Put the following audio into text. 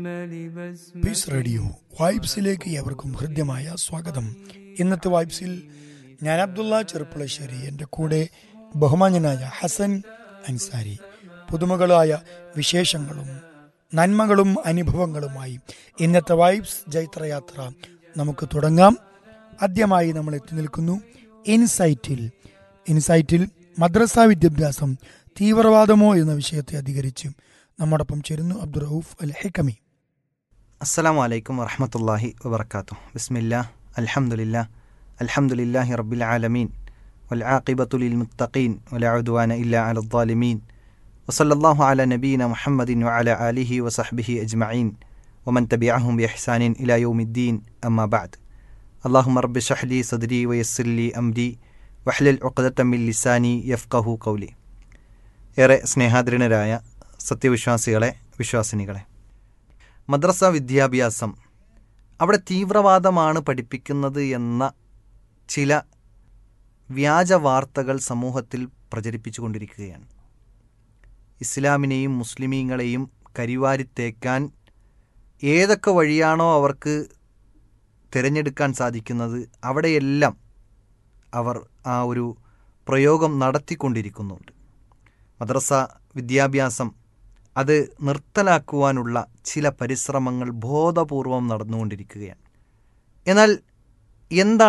piece radio വൈബ്സിലേക്ക് ഏവർക്കും ഹൃദ്യമായ സ്വാഗതം ഇന്നത്തെ വൈബ്സിൽ ഞാൻ അബ്ദുള്ള ചെറുപ്പളശ്ശേരി എൻ്റെ കൂടെ ബഹുമാന്യനായ ഹസൻ അൻസാരി പുതുമകളായ വിശേഷങ്ങളും നന്മകളും അനുഭവങ്ങളുമായി ഇന്നത്തെ വൈബ്സ് ജൈത്രയാത്ര നമുക്ക് തുടങ്ങാം ആദ്യമായി നമ്മൾ എത്തി നിൽക്കുന്നു ഇൻസൈറ്റിൽ ഇൻസൈറ്റിൽ മദ്രസ വിദ്യാഭ്യാസം തീവ്രവാദമോ എന്ന വിഷയത്തെ അധികരിച്ച് നമ്മോടൊപ്പം ചേരുന്നു അബ്ദുൾ റൌഫ് അൽ ഹെക്കമി അസ്സലാമു അലൈക്കും വറഹമത്തല്ലാഹി വബർക്കാത്തു ബിസ്മില്ലാ അൽഹംദുലില്ലാ അൽഹംദുലില്ലാഹി റബ്ബിൽ ആലമീൻ വൽ ആഖിബത്തു ലിൽ മുത്തഖീൻ വല ഉദ്വാന ഇല്ലാ അലൽ ളാലിമീൻ വസല്ലല്ലാഹു അല നബീന മുഹമ്മദിൻ വഅല ആലിഹി വസഹ്ബിഹി അജ്മഈൻ വമൻ തബിഅഹും ബിഇഹ്സാനിൻ ഇലാ യൗമിദ്ദീൻ അമ്മാ ബഅദ് അല്ലാഹുമ്മ റബ്ബി ഷ്റഹ് ലി സദ്രി വയസ്സിർ ലി അംരി വഹ്ലിൽ ഉഖ്ദത മിൻ ലിസാനി യഫ്ഖഹു ഖൗലി ഏറെ സ്നേഹാദരനരായ സത്യവിശ്വാസികളെ വിശ്വാസിനികളെ മദ്രസ വിദ്യാഭ്യാസം അവിടെ തീവ്രവാദമാണ് പഠിപ്പിക്കുന്നത് എന്ന ചില വ്യാജ വാർത്തകൾ സമൂഹത്തിൽ പ്രചരിപ്പിച്ചുകൊണ്ടിരിക്കുകയാണ് ഇസ്ലാമിനെയും മുസ്ലിമീങ്ങളെയും കരിവാരിത്തേക്കാൻ ഏതൊക്കെ വഴിയാണോ അവർക്ക് തിരഞ്ഞെടുക്കാൻ സാധിക്കുന്നത് അവിടെയെല്ലാം അവർ ആ ഒരു പ്രയോഗം നടത്തിക്കൊണ്ടിരിക്കുന്നുണ്ട് മദ്രസ വിദ്യാഭ്യാസം അത് നിർത്തലാക്കുവാനുള്ള ചില പരിശ്രമങ്ങൾ ബോധപൂർവം നടന്നുകൊണ്ടിരിക്കുകയാണ് എന്നാൽ എന്താണ്